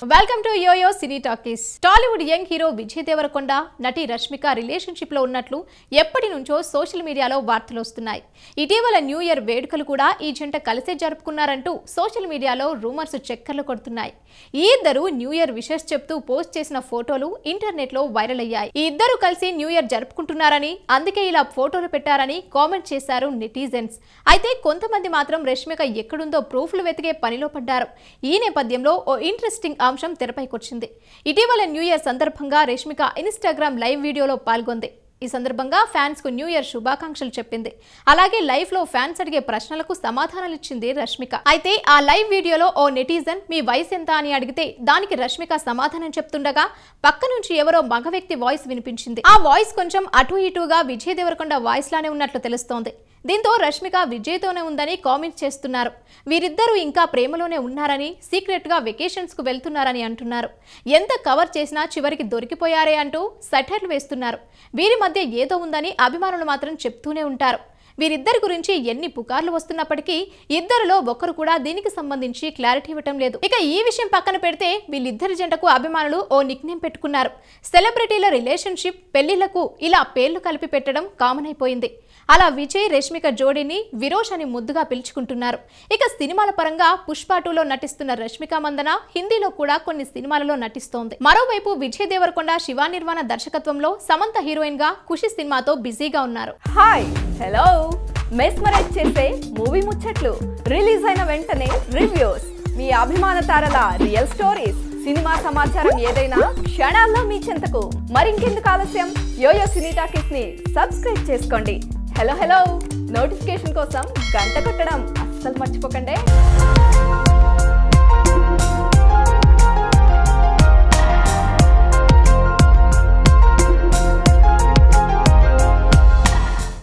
welcome to YoYo cine talkies Tollywood young hero Vijay Devarakonda నటి Rashmika relationship లో ఉన్నట్లు ఎప్పటి నుంచో సోషల్ మీడియాలో వార్తలు వస్తున్నాయి ఇటీవల న్యూ ఇయర్ వేడుకలు కూడా ఈ జంట కలిసే జరుపుకున్నారంటూ సోషల్ మీడియాలో రూమర్స్ చక్కర్లు కొడుతున్నాయి ఈ ఇద్దరు న్యూ ఇయర్ విషెస్ చెప్తూ పోస్ట్ చేసిన ఫోటోలు ఇంటర్నెట్ లో వైరల్ అయ్యాయి ఈ ఇద్దరు కలిసి న్యూ ఇయర్ జరుపుకుంటున్నారని అందుకే ఇలా ఫోటోలు పెట్టారని కామెంట్ చేశారు నెటిజన్స్ అయితే కొంతమంది మాత్రం రష్మిక ఎక్కడుందో ప్రూఫ్లు వెతికే పనిలో పడ్డారు ఈ నేపథ్యంలో ఓ ఇంట్రెస్టింగ్ అంశం తెరపైకొచ్చింది ఇటీవల న్యూ ఇయర్ సందర్భంగా రష్మిక ఇన్స్టాగ్రామ్ లైవ్ వీడియోలో పాల్గొంది ఈ సందర్భంగా ఫ్యాన్స్ కు న్యూ ఇయర్ శుభాకాంక్షలు చెప్పింది అలాగే లైవ్ లో ఫ్యాన్స్ అడిగే ప్రశ్నలకు సమాధానాలు ఇచ్చింది రష్మిక అయితే ఆ లైవ్ వీడియోలో ఓ నెటిజన్ మీ వయసు ఎంత అని అడిగితే దానికి రష్మిక సమాధానం చెప్తుండగా పక్క నుంచి ఎవరో మగ వ్యక్తి వాయిస్ వినిపించింది ఆ వాయిస్ కొంచెం అటు ఇటుగా విజయ్ దేవరకొండ వాయిస్ లానే ఉన్నట్లు తెలుస్తోంది దీంతో రష్మిక విజయ్తోనే ఉందని కామెంట్ చేస్తున్నారు వీరిద్దరూ ఇంకా ప్రేమలోనే ఉన్నారని సీక్రెట్ గా వెకేషన్స్ కు వెళ్తున్నారని అంటున్నారు ఎంత కవర్ చేసినా చివరికి దొరికిపోయారే అంటూ సటర్లు వేస్తున్నారు వీరి మధ్య ఏదో ఉందని అభిమానులు మాత్రం చెప్తూనే ఉంటారు వీరిద్దరి గురించి ఎన్ని పుకార్లు వస్తున్నప్పటికీ ఇద్దరిలో ఒకరు కూడా దీనికి సంబంధించి క్లారిటీ ఇవ్వటం లేదు ఇక ఈ విషయం పక్కన పెడితే వీళ్ళిద్దరి జంటకు అభిమానులు ఓ నిక్నేమ్ పెట్టుకున్నారు సెలబ్రిటీల రిలేషన్షిప్ పెళ్లిళ్లకు ఇలా పేర్లు కలిపి పెట్టడం కామన్ అయిపోయింది అలా విజయ్ రష్మిక జోడీని విరోష్ అని ముద్దుగా పిలుచుకుంటున్నారు ఇక సినిమాల పరంగా పుష్ప టూలో నటిస్తున్న రష్మిక మందన హిందీలో కూడా కొన్ని సినిమాలలో నటిస్తోంది మరోవైపు విజయ్ దేవరకొండ శివా నిర్వాణ దర్శకత్వంలో సమంత హీరోయిన్ గా ఖుషి సినిమాతో బిజీగా ఉన్నారు హాయ్ హలో మెస్మరైజ్ చేసే మూవీ ముచ్చట్లు రిలీజ్ అయిన వెంటనే రివ్యూస్ మీ అభిమాన తారల రియల్ స్టోరీస్ సినిమా సమాచారం ఏదైనా క్షణాల్లో మీ చెంతకు మరింకెందుకు ఆలస్యం యోయో సినీ టాకీస్ ని సబ్స్క్రైబ్ చేసుకోండి హలో హలో నోటిఫికేషన్ కోసం గంట కొట్టడం అస్సలు మర్చిపోకండి